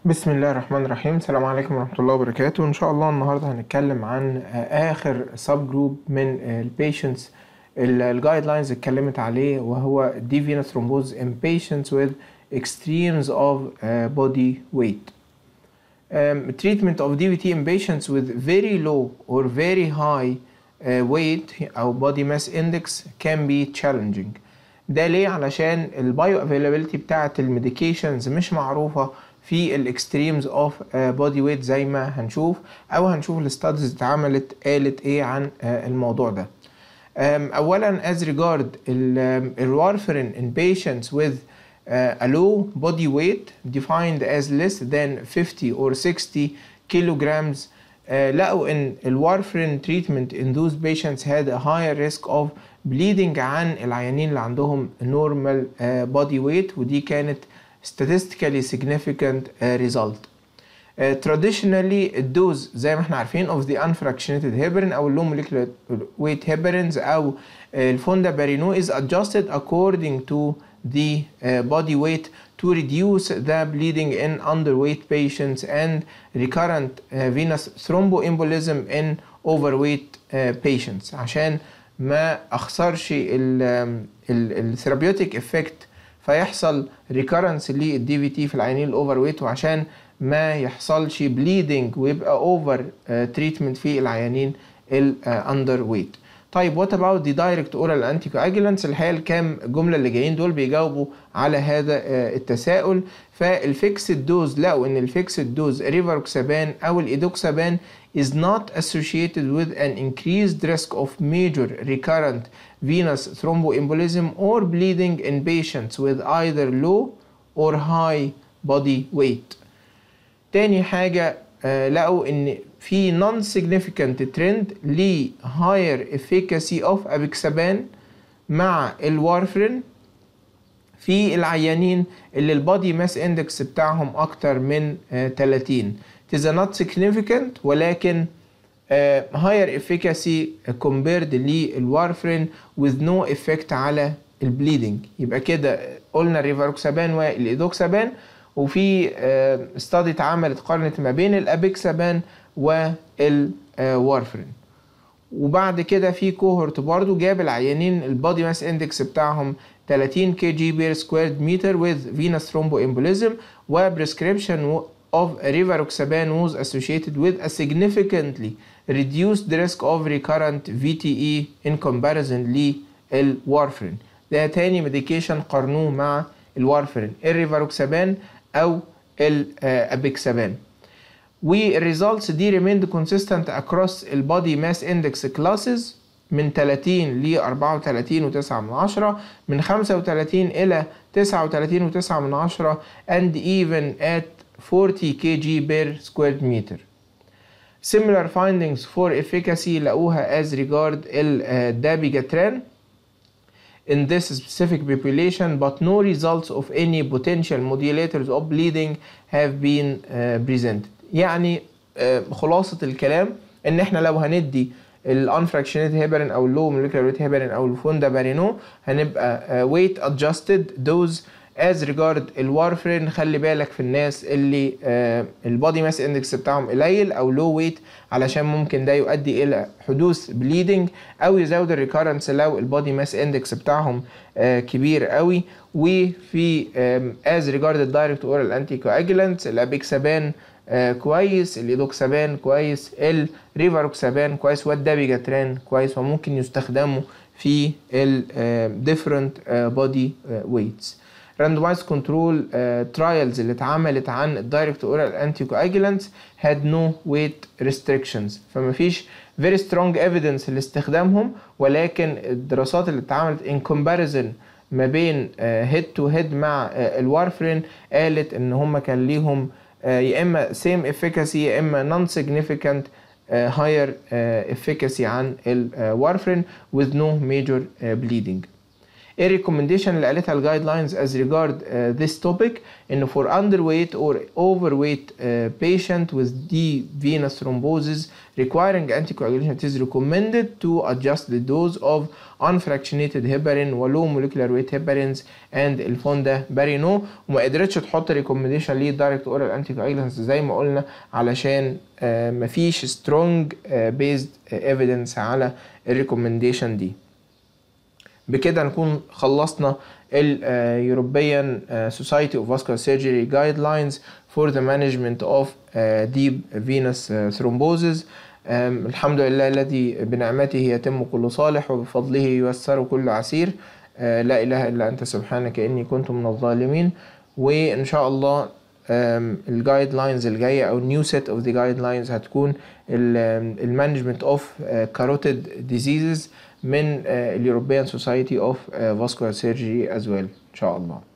بسم الله الرحمن الرحيم السلام عليكم ورحمة الله وبركاته إن شاء الله النهاردة هنتكلم عن آخر سب جروب من البيشنتس الجايد لاينز اتكلمت عليه وهو دي فينس ثرومبوز in patients with extremes of uh, body weight um, treatment of DVT in patients with very low or very high uh, weight أو body mass index can be challenging ده ليه علشان البايو افيلابيلتي بتاعة الميديكيشنز مش معروفة في الاكستريمز اوف بودي ويت زي ما هنشوف او هنشوف الستاديز اتعملت قالت ايه عن uh, الموضوع ده اولا as regard الوارفرين in patients with uh, a low body weight defined as less than 50 or 60 kilograms uh, لقوا ان الوارفرين treatment in those patients had a higher risk of bleeding عن العيانين اللي عندهم normal uh, body weight ودي كانت statistically significant uh, result. Uh, traditionally الدوز زي ما احنا عارفين of the unfractionated heparin او low molecular weight heparins او uh, الفوندا بارينو is adjusted according to the uh, body weight to reduce the bleeding in underweight patients and recurrent uh, venous thromboembolism in overweight uh, patients عشان ما اخسرش الثيرابيوتيك افكت فيحصل ريكرنس للدي في تي في العيانين الاوفر ويت وعشان ما يحصلش بليدنج ويبقى اوفر تريتمنت في العيانين الاندر ويت طيب وات اباوت دي دايركت اورال انتي كواجولانتس الحقيقه الكام جمله اللي جايين دول بيجاوبوا على هذا التساؤل فالفيكسد دوز لقوا ان الفيكسد دوز ريفاروكسابان او الايدوكسابان is not associated with an increased risk of major recurrent venous thromboembolism or bleeding in patients with either low or high body weight. تاني حاجة آه لقوا ان في non-significant trend ل higher efficacy of abixaban مع الوارفرين في العيانين اللي البادي ماس اندكس بتاعهم اكتر من آه 30 it is not significant ولكن uh, higher efficacy compared للوارفرين with no effect على البليدنج يبقى كده قلنا الريفاروكسابان والايدوكسابان وفي استادي uh, اتعملت قارنت ما بين الابيكسابان والوارفرين وبعد كده في كوهورت برضو جاب العيانين البادي ماس اندكس بتاعهم 30 كي جي بير سكويرد متر with venous thromboembolism وبريسكريبشن of rivaroxaban was associated with a significantly reduced risk of recurrent VTE in comparison للوارفرين ده تاني ميديكيشن قارنوه مع الوارفرين الريفاروكسابان او الابيكسابان والريزلتس دي remained consistent across البادي ماس اندكس كلاسز من 30 ل 34 و9 من عشرة من 35 إلى 39 و9 من عشرة and even at 40 kg per square meter. Similar findings for efficacy لقوها as regard الدابيجاتران in this specific population but no results of any potential modulators of bleeding have been uh, presented. يعني uh, خلاصة الكلام ان احنا لو هندي الانفراكشنيت هيبرين او اللو موليكولار ويت هيبرين او الفوندا بارينو هنبقى ويت ادجستد دوز از ريجارد الوارفرين خلي بالك في الناس اللي آه البادي ماس اندكس بتاعهم قليل او لو ويت علشان ممكن ده يؤدي الى حدوث بليدنج او يزود الريكارنس لو البادي ماس اندكس بتاعهم آه كبير قوي وفي از ريجارد الدايركت اورال انتي كواجولانتس الابيكسابان آه كويس الايدوكسابان كويس الريفاروكسابان كويس والدابيجاتران كويس وممكن يستخدموا في ال different body weights randomized control uh, trials اللي اتعملت عن الدايركت اورال انتي كواجولانتس had no weight restrictions فما فيش very strong evidence لاستخدامهم ولكن الدراسات اللي اتعملت in comparison ما بين هيد تو هيد مع uh, الوارفرين قالت ان هم كان ليهم uh, يا اما same efficacy يا اما non significant uh, higher uh, efficacy عن الوارفرين with no major uh, bleeding ايه recommendation اللي قالتها الجايد لاينز as regard uh, this topic انه for underweight or overweight uh, patient with deep venous thrombosis requiring anticoagulation it is recommended to adjust the dose of unfractionated heparin و low molecular weight heparins and الفوندا بارينو وما قدرتش تحط recommendation ليه direct oral anticoagulants زي ما قلنا علشان uh, مفيش strong uh, based evidence على الريكومنديشن دي بكده نكون خلصنا ال European Society of Vascular Surgery Guidelines for the management of deep venous thrombosis الحمد لله الذي بنعمته يتم كل صالح وبفضله ييسر كل عسير لا إله إلا أنت سبحانك إني كنت من الظالمين وإن شاء الله الجايد لاينز الجايه او نيو سيت اوف ذا جايد لاينز هتكون المانجمنت اوف كاروتيد ديزيزز من اليوروبيان سوسايتي اوف فاسكولار سيرجري از ويل ان شاء الله